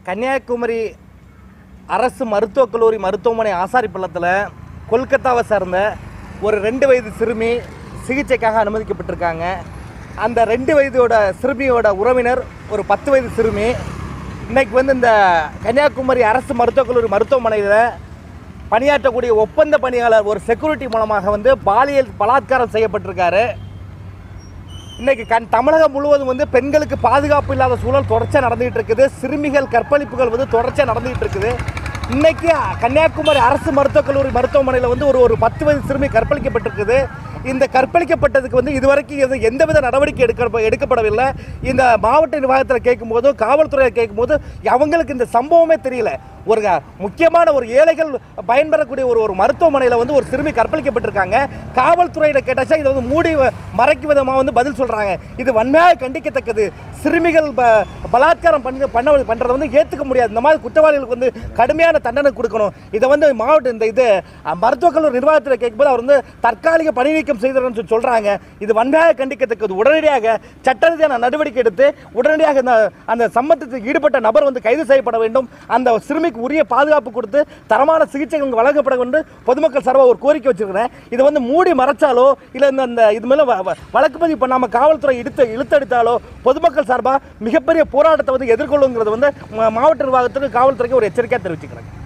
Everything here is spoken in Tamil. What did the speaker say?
கன்னியாகுமரி அரசு மருத்துவக் கல்லூரி மருத்துவமனை ஆசாரிப்பள்ளத்தில் கொல்கத்தாவை சேர்ந்த ஒரு ரெண்டு வயது சிறுமி சிகிச்சைக்காக அனுமதிக்கப்பட்டிருக்காங்க அந்த ரெண்டு வயதோட சிறுமியோட உறவினர் ஒரு பத்து வயது சிறுமி இன்னைக்கு வந்து இந்த கன்னியாகுமரி அரசு மருத்துவக் கல்லூரி மருத்துவமனையில் பணியாற்றக்கூடிய ஒப்பந்த பணியாளர் ஒரு செக்யூரிட்டி மூலமாக வந்து பாலியல் பலாத்காரம் செய்யப்பட்டிருக்காரு இன்னைக்கு கண் தமிழகம் முழுவதும் வந்து பெண்களுக்கு பாதுகாப்பு இல்லாத சூழல் தொடர்ச்சியாக நடந்துகிட்டு இருக்குது சிறுமிகள் கற்பழிப்புகள் வந்து தொடர்ச்சியாக நடந்துகிட்டு இருக்குது இன்னைக்கு கன்னியாகுமரி அரசு மருத்துவக் கல்லூரி மருத்துவமனையில் வந்து ஒரு ஒரு பத்து வயது சிறுமி கற்பழிக்கப்பட்டிருக்குது இந்த கற்பழிக்கப்பட்டதுக்கு வந்து இதுவரைக்கும் எது எந்தவித நடவடிக்கை எடுக்க எடுக்கப்படவில்லை இந்த மாவட்ட நிர்வாகத்தில் கேட்கும்போதும் காவல்துறையை கேட்கும்போது அவங்களுக்கு இந்த சம்பவமே தெரியல ஒரு முக்கியமான ஒரு ஏழைகள் பயன்பெறக்கூடிய ஒரு ஒரு மருத்துவமனையில் வந்து ஒரு சிறுமி கற்பழிக்கப்பட்டிருக்காங்க காவல்துறையிட கேட்டாச்சா இதை வந்து மூடி வ- மறைக்கும் விதமாக வந்து பதில் சொல்கிறாங்க இது வன்மையாக கண்டிக்கத்தக்கது சிறுமிகள் ப- பலாத்காரம் பண்ணி பண்ண பண்ணுறதை வந்து ஏற்றுக்க முடியாது இந்த மாதிரி குற்றவாளிகளுக்கு வந்து கடுமையான தண்டனை கொடுக்கணும் இதை வந்து மாவட்ட இந்த இது அஹ், மருத்துவக் கல்லூரி நிர்வாகத்தில் கேட்கும்போது அவர் வந்து தற்காலிக பணி நீக்கம் செய்தறன்னு சொல்லி சொல்கிறாங்க இது வன்மையாக கண்டிக்கத்தக்கது உடனடியாக சட்ட ரீதியான நடவடிக்கை எடுத்து உடனடியாக இந்த அந்த சம்பந்தத்தில் ஈடுபட்ட நபர் வந்து கைது செய்யப்பட வேண்டும் அந்த சிறுமிக்கு உரிய பாதுகாப்பு கொடுத்து தரமான சிகிச்சைகள் வழங்கப்பட வேண்டும் பொதுமக்கள் சார்பாக ஒரு கோரிக்கை வச்சிருக்கிறேன் இதை வந்து மூடி மறைச்சாலோ இல்லை இந்த இந்த இது மேலே வ- வ- வழக்கு பதிவு பண்ணாமல் காவல்துறை இழுத்து இழுத்தடித்தாலோ பொதுமக்கள் சார்பாக மிகப்பெரிய போராட்டத்தை வந்து எதிர்கொள்ளுங்கிறது வந்து ம- மாவட்ட நிர்வாகத்துக்கு காவல்துறைக்கு ஒரு எச்சரிக்கையாக தெரிவிச்சுக்கிறேன்